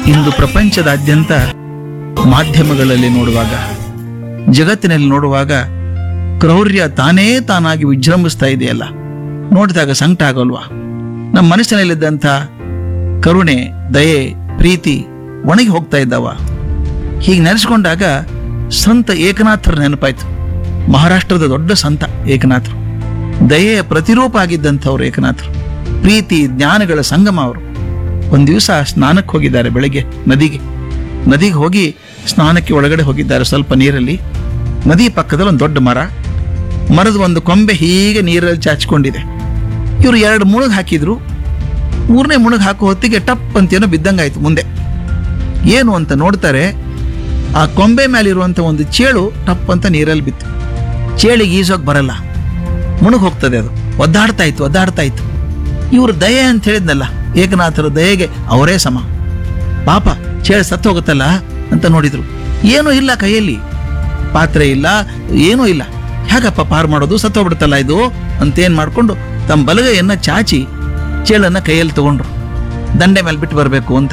ಇಂದು ಪ್ರಪಂಚದಾದ್ಯಂತ ಮಾಧ್ಯಮಗಳಲ್ಲಿ ನೋಡುವಾಗ ಜಗತ್ತಿನಲ್ಲಿ ನೋಡುವಾಗ ಕ್ರೌರ್ಯ ತಾನೇ ತಾನಾಗಿ ವಿಜೃಂಭಿಸ್ತಾ ಇದೆಯಲ್ಲ ನೋಡಿದಾಗ ಸಂಕಟ ಆಗೋಲ್ವಾ ನಮ್ಮ ಮನಸ್ಸಿನಲ್ಲಿದ್ದಂಥ ಕರುಣೆ ದಯೆ ಪ್ರೀತಿ ಒಣಗಿ ಹೋಗ್ತಾ ಇದ್ದಾವ ಹೀಗೆ ನೆನೆಸ್ಕೊಂಡಾಗ ಸಂತ ಏಕನಾಥರ ನೆನಪಾಯ್ತು ಮಹಾರಾಷ್ಟ್ರದ ದೊಡ್ಡ ಸಂತ ಏಕನಾಥರು ದಯೆಯ ಪ್ರತಿರೂಪ ಆಗಿದ್ದಂಥವ್ರು ಏಕನಾಥರು ಪ್ರೀತಿ ಜ್ಞಾನಗಳ ಸಂಗಮ ಅವರು ಒಂದು ದಿವಸ ಸ್ನಾನಕ್ಕೆ ಹೋಗಿದ್ದಾರೆ ಬೆಳಗ್ಗೆ ನದಿಗೆ ನದಿಗೆ ಹೋಗಿ ಸ್ನಾನಕ್ಕೆ ಒಳಗಡೆ ಹೋಗಿದ್ದಾರೆ ಸ್ವಲ್ಪ ನೀರಲ್ಲಿ ನದಿ ಪಕ್ಕದಲ್ಲಿ ಒಂದು ದೊಡ್ಡ ಮರ ಮರದ ಒಂದು ಕೊಂಬೆ ಹೀಗೆ ನೀರಲ್ಲಿ ಚಾಚಿಕೊಂಡಿದೆ ಇವರು ಎರಡು ಮುಳುಗ್ ಹಾಕಿದ್ರು ಮೂರನೇ ಮುಳುಗ್ ಹಾಕೋ ಹೊತ್ತಿಗೆ ಟಪ್ ಅಂತೇನೋ ಬಿದ್ದಂಗಾಯ್ತು ಮುಂದೆ ಏನು ಅಂತ ನೋಡ್ತಾರೆ ಆ ಕೊಂಬೆ ಮೇಲಿರುವಂಥ ಒಂದು ಚೇಳು ಟಪ್ ಅಂತ ನೀರಲ್ಲಿ ಬಿತ್ತು ಚೇಳಿಗೆ ಈಜೋಕ್ ಬರಲ್ಲ ಮುಳುಗ್ ಹೋಗ್ತದೆ ಅದು ಒದ್ದಾಡ್ತಾ ಇತ್ತು ಒದ್ದಾಡ್ತಾ ಇತ್ತು ಇವರು ದಯೆ ಅಂತ ಹೇಳಿದ್ನಲ್ಲ ಏಕನಾಥರ ದಯೆಗೆ ಅವರೇ ಸಮ ಪಾಪ ಚೇಳು ಸತ್ತು ಹೋಗುತ್ತಲ್ಲ ಅಂತ ನೋಡಿದ್ರು ಏನೂ ಇಲ್ಲ ಕೈಯಲ್ಲಿ ಪಾತ್ರೆ ಇಲ್ಲ ಏನೂ ಇಲ್ಲ ಹೇಗಪ್ಪ ಪಾರು ಮಾಡೋದು ಸತ್ತು ಹೋಗ್ಬಿಡುತ್ತಲ್ಲ ಇದು ಅಂತೇನ್ ಮಾಡ್ಕೊಂಡು ತಮ್ಮ ಬಲಗೈಯನ್ನ ಚಾಚಿ ಚೇಳನ್ನ ಕೈಯಲ್ಲಿ ತಗೊಂಡ್ರು ದಂಡೆ ಮೇಲೆ ಬಿಟ್ಟು ಬರಬೇಕು ಅಂತ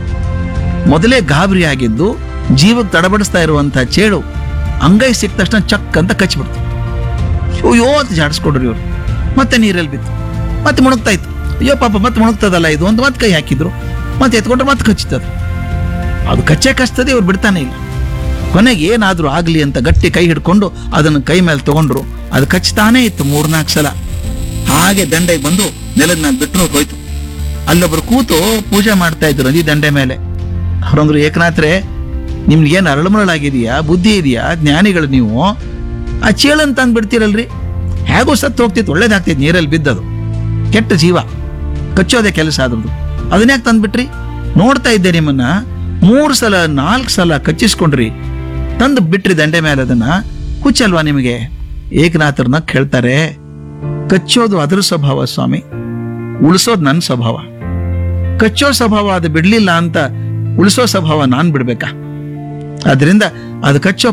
ಮೊದಲೇ ಗಾಬರಿ ಆಗಿದ್ದು ಜೀವಕ್ಕೆ ತಡಬಡಿಸ್ತಾ ಇರುವಂತ ಚೇಳು ಅಂಗೈ ಸಿಕ್ಕ ತಕ್ಷಣ ಚಕ್ ಅಂತ ಕಚ್ಚಿಬಿಡ್ತು ಅಯ್ಯೋ ಅಂತ ಜಾಡಿಸ್ಕೊಡ್ರು ಇವರು ಮತ್ತೆ ನೀರಲ್ಲಿ ಬಿತ್ತು ಮತ್ತೆ ಮುಣಗ್ತಾ ಇತ್ತು ಅಯ್ಯೋ ಪಾಪ ಮತ್ತೆ ಮುಣಗ್ತದಲ್ಲ ಇದು ಅಂತ ಮತ್ತೆ ಕೈ ಹಾಕಿದ್ರು ಮತ್ತೆ ಎತ್ಕೊಂಡ್ರೆ ಮತ್ತೆ ಕಚ್ಚುತ್ತದೆ ಅದು ಕಚ್ಚೆ ಕಚ್ತದೆ ಇವ್ರು ಬಿಡ್ತಾನೆ ಇಲ್ಲ ಕೊನೆಗೆ ಏನಾದರೂ ಆಗಲಿ ಅಂತ ಗಟ್ಟಿ ಕೈ ಹಿಡ್ಕೊಂಡು ಅದನ್ನು ಕೈ ಮೇಲೆ ತಗೊಂಡ್ರು ಅದು ಕಚ್ತಾನೇ ಇತ್ತು ಮೂರ್ನಾಲ್ಕು ಸಲ ಹಾಗೆ ದಂಡೆಗೆ ಬಂದು ನೆಲದ ಮೇಲೆ ಬಿಟ್ಟರು ಹೋಯ್ತು ಅಲ್ಲೊಬ್ರು ಕೂತು ಪೂಜೆ ಮಾಡ್ತಾ ಇದ್ರು ನದಿ ದಂಡೆ ಮೇಲೆ ಅವ್ರಂದ್ರು ಏಕನಾಥ್ರೆ ನಿಮ್ಗೆ ಏನು ಅರಳುಮರಳಾಗಿದೆಯಾ ಬುದ್ಧಿ ಇದೆಯಾ ಜ್ಞಾನಿಗಳು ನೀವು ಆ ಚೇಳನ್ ತಂದು ಬಿಡ್ತೀರಲ್ರಿ ಹೇಗೂ ಸತ್ತು ಹೋಗ್ತಿತ್ತು ಒಳ್ಳೇದಾಗ್ತಿತ್ತು ನೀರಲ್ಲಿ ಬಿದ್ದದು ಕೆಟ್ಟ ಜೀವ ಕಚ್ಚೋದೇ ಕೆಲಸ ಅದ್ರದ್ದು ಅದನ್ನ್ಯಾಕೆ ತಂದ್ಬಿಟ್ರಿ ನೋಡ್ತಾ ಇದ್ದೆ ನಿಮ್ಮನ್ನ ಮೂರು ಸಲ ನಾಲ್ಕು ಸಲ ಕಚ್ಚಿಸ್ಕೊಂಡ್ರಿ ತಂದು ಬಿಟ್ರಿ ದಂಡೆ ಮೇಲೆ ಅದನ್ನ ಹುಚ್ಚಲ್ವಾ ನಿಮಗೆ ಏಕನಾಥರನ್ನ ಕೇಳ್ತಾರೆ ಕಚ್ಚೋದು ಅದರ ಸ್ವಭಾವ ಸ್ವಾಮಿ ಉಳಿಸೋದು ನನ್ನ ಸ್ವಭಾವ ಕಚ್ಚೋ ಸ್ವಭಾವ ಅದು ಬಿಡ್ಲಿಲ್ಲ ಅಂತ ಉಳಿಸೋ ಸ್ವಭಾವ ನಾನ್ ಬಿಡ್ಬೇಕಾ ಅದರಿಂದ ಅದು ಕಚ್ಚೋ